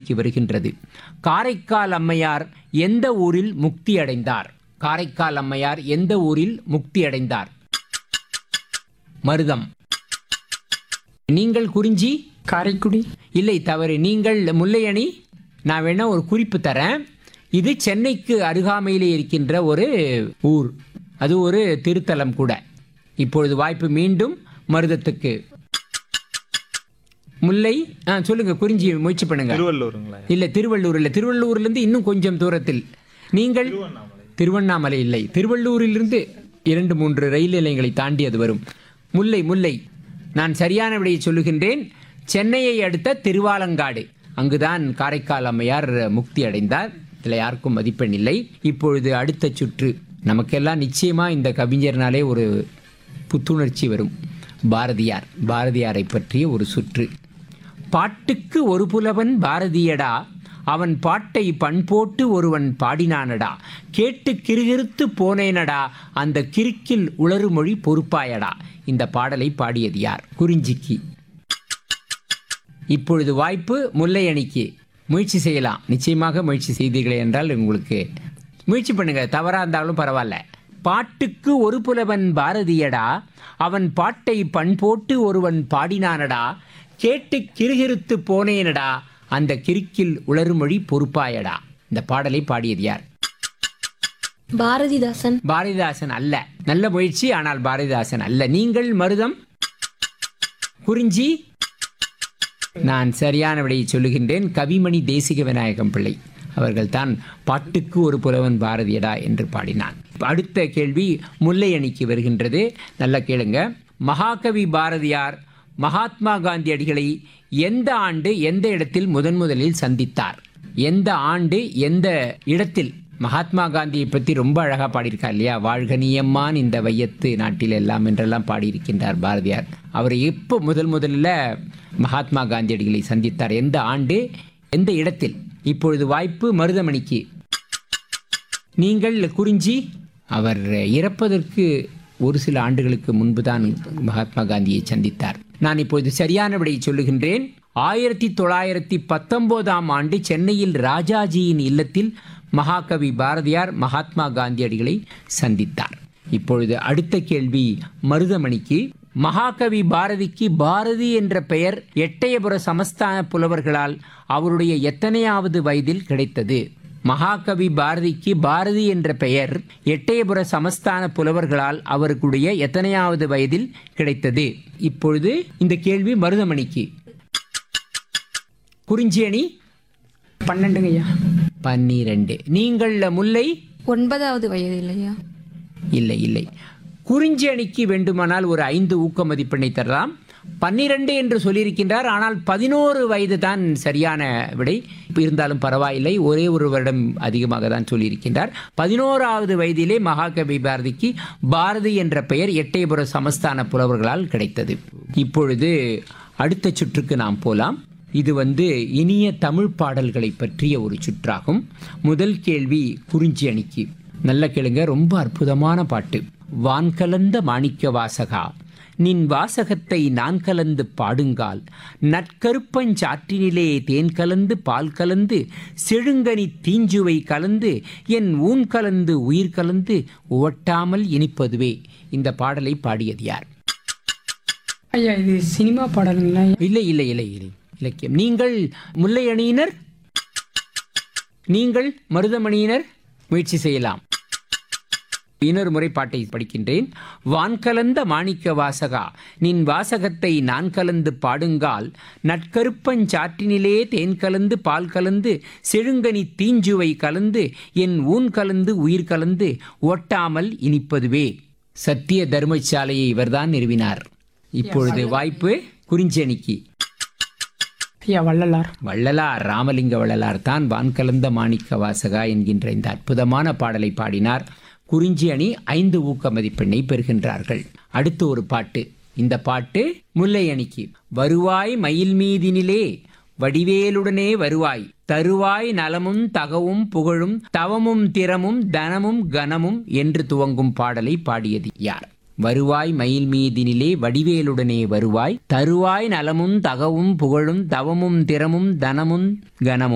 அணிக்கு வருகின்றது காரைக்கால் அம்மையார் எந்த ஊரில் முக்தி அடைந்தார் காரைக்கால் அம்மையார் எந்த ஊரில் முக்தி அடைந்தார் மருதம் நீங்கள் குறிஞ்சி காரைக்குடி இல்லை தவறு நீங்கள் முல்லை அணி நான் வேணா ஒரு குறிப்பு தரேன் இது சென்னைக்கு அருகாமையிலே இருக்கின்ற ஒரு ஊர் அது ஒரு திருத்தலம் கூட இப்பொழுது வாய்ப்பு மீண்டும் மருதத்துக்கு முல்லை ஆ சொல்லுங்க குறிஞ்சி முயற்சி பண்ணுங்க திருவள்ளூருங்களா இல்ல திருவள்ளூர் இல்ல திருவள்ளூர்லேருந்து இன்னும் கொஞ்சம் தூரத்தில் நீங்கள் திருவண்ணாமலை இல்லை திருவள்ளூரிலிருந்து இரண்டு மூன்று ரயில் நிலையங்களை தாண்டி அது வரும் முல்லை முல்லை நான் சரியான விடையை சொல்லுகின்றேன் சென்னையை அடுத்த திருவாலங்காடு அங்குதான் காரைக்கால் அம்மையார் முக்தி அடைந்தார் இதில் யாருக்கும் மதிப்பெண் இல்லை இப்பொழுது அடுத்த சுற்று நமக்கெல்லாம் நிச்சயமா இந்த கவிஞர்னாலே ஒரு புத்துணர்ச்சி வரும் பாரதியார் பாரதியாரை பற்றிய ஒரு சுற்று பாட்டுக்கு ஒரு புலவன் பாரதியடா அவன் பாட்டை பண்போட்டு ஒருவன் பாடினானடா கேட்டு கிறுகிறுத்து போனேனடா அந்த கிறுக்கில் உளறுமொழி பொறுப்பாயடா இந்த பாடலை பாடியது யார் குறிஞ்சிக்கு இப்பொழுது வாய்ப்பு முல்லை அணிக்கு முயற்சி செய்யலாம் நிச்சயமாக முயற்சி செய்தீர்களே என்றால் உங்களுக்கு முயற்சி பண்ணுங்க தவறா இருந்தாலும் பரவாயில்ல பாட்டுக்கு ஒரு புலவன் பாரதியடா அவன் பாட்டை பண்போட்டு ஒருவன் பாடினானடா கேட்டு கிறுகிறுத்து போனேனடா அந்த கிறுக்கில் உளறுமொழி பொறுப்பாயடா இந்த பாடலை பாடியது யார் பாரதிதாசன் பாரதிதாசன் அல்ல நல்ல முயற்சி ஆனால் பாரதிதாசன் அல்ல நீங்கள் மருதம் குறிஞ்சி நான் சரியான விடையை சொல்லுகின்றேன் கவிமணி தேசிக விநாயகம் பிள்ளை அவர்கள் தான் பாட்டுக்கு ஒரு புலவன் பாரதியடா என்று பாடினான் அடுத்த கேள்வி முல்லை அணிக்கு வருகின்றது நல்லா கேளுங்க மகாகவி பாரதியார் மகாத்மா காந்தியடிகளை எந்த ஆண்டு எந்த இடத்தில் முதன் முதலில் சந்தித்தார் எந்த ஆண்டு எந்த இடத்தில் மகாத்மா காந்தியை பற்றி ரொம்ப அழகாக பாடியிருக்கார் இல்லையா வாழ்க நீயம்மான் இந்த வையத்து நாட்டில் எல்லாம் என்றெல்லாம் பாடியிருக்கின்றார் பாரதியார் அவர் எப்போ முதல் முதல்ல மகாத்மா காந்தியடிகளை சந்தித்தார் எந்த ஆண்டு எந்த இடத்தில் இப்பொழுது வாய்ப்பு மருதமணிக்கு நீங்கள் குறிஞ்சி அவர் இறப்பதற்கு ஒரு சில ஆண்டுகளுக்கு முன்புதான் மகாத்மா காந்தியை சந்தித்தார் நான் இப்பொழுது சரியான விடையை சொல்லுகின்றேன் ஆயிரத்தி தொள்ளாயிரத்தி பத்தொன்பதாம் ஆண்டு சென்னையில் ராஜாஜியின் இல்லத்தில் மகாகவி பாரதியார் மகாத்மா காந்தியடிகளை சந்தித்தார் இப்பொழுது அடுத்த கேள்வி மருதமணிக்கு மகாகவி பாரதிக்கு பாரதி என்ற பெயர் எட்டயபுர சமஸ்தான புலவர்களால் அவருடைய எத்தனையாவது வயதில் கிடைத்தது மகாகவி பாரதிக்கு பாரதி என்ற பெயர் எட்டயபுர சமஸ்தான புலவர்களால் அவருடைய எத்தனையாவது வயதில் கிடைத்தது இப்பொழுது இந்த கேள்வி மருதமணிக்கு குறிஞ்சி அணி பன்னெண்டுங்க ஐயா பன்னிரண்டு நீங்கள் முல்லை ஒன்பதாவது வயது இல்லையா இல்லை இல்லை குறிஞ்சி அணிக்கு வேண்டுமானால் ஒரு ஐந்து ஊக்க மதிப்பெண்ணை தரலாம் பன்னிரண்டு என்று சொல்லியிருக்கின்றார் ஆனால் பதினோரு வயது தான் சரியான விடை இருந்தாலும் பரவாயில்லை ஒரே ஒரு வருடம் அதிகமாக தான் சொல்லியிருக்கின்றார் பதினோராவது வயதிலே மகாகவி பாரதிக்கு பாரதி என்ற பெயர் எட்டயபுர சமஸ்தான புலவர்களால் கிடைத்தது இப்பொழுது அடுத்த சுற்றுக்கு நாம் போலாம் இது வந்து இனிய தமிழ் பாடல்களை பற்றிய ஒரு சுற்றாகும் முதல் கேள்வி குறிஞ்சி அணிக்கு நல்ல கேளுங்க ரொம்ப அற்புதமான பாட்டு வான் கலந்த மாணிக்க வாசகா நின் வாசகத்தை நான் கலந்து பாடுங்கால் நற்கருப்பஞ்சாற்றினிலே தேன் கலந்து பால் கலந்து செழுங்கனி தீஞ்சுவை கலந்து என் ஊன் கலந்து உயிர் கலந்து உவட்டாமல் இனிப்பதுவே இந்த பாடலை பாடியது யார் ஐயா இது சினிமா பாடலுங்களா ஐயா இல்லை இல்லை இல்லை இல்லை இலக்கியம் நீங்கள் முல்லை அணியினர் நீங்கள் மருதமணியினர் முயற்சி செய்யலாம் இன்னொரு முறை பாட்டை படிக்கின்றேன் வான் கலந்த மாணிக்க வாசகா நின் வாசகத்தை நான் கலந்து பாடுங்கால் நட்கருப்பஞ்சாற்றினிலே தேன் கலந்து பால் கலந்து செழுங்கனி தீஞ்சுவை கலந்து என் ஊன் கலந்து உயிர் கலந்து ஒட்டாமல் இனிப்பதுவே சத்திய தர்மசாலையை இவர்தான் நிறுவினார் இப்பொழுது வாய்ப்பு குறிஞ்சணிக்கு ஐயா வள்ளலார் வள்ளலார் ராமலிங்க வள்ளலார் தான் வான் கலந்த மாணிக்க வாசகா என்கின்ற இந்த அற்புதமான பாடலை பாடினார் குறிஞ்சி அணி ஐந்து ஊக்க மதிப்பெண்ணை பெறுகின்றார்கள் அடுத்து ஒரு பாட்டு இந்த பாட்டு முல்லை அணிக்கு வருவாய் மயில் மீதினிலே வடிவேலுடனே வருவாய் தருவாய் நலமும் தகவும் புகழும் தவமும் திறமும் தனமும் கனமும் என்று துவங்கும் பாடலை பாடியது யார் வருவாய் மயில் மீதினிலே வடிவேலுடனே வருவாய் தருவாய் நலமும் தகவும் புகழும் தவமும் திறமும் தனமும் கனமும்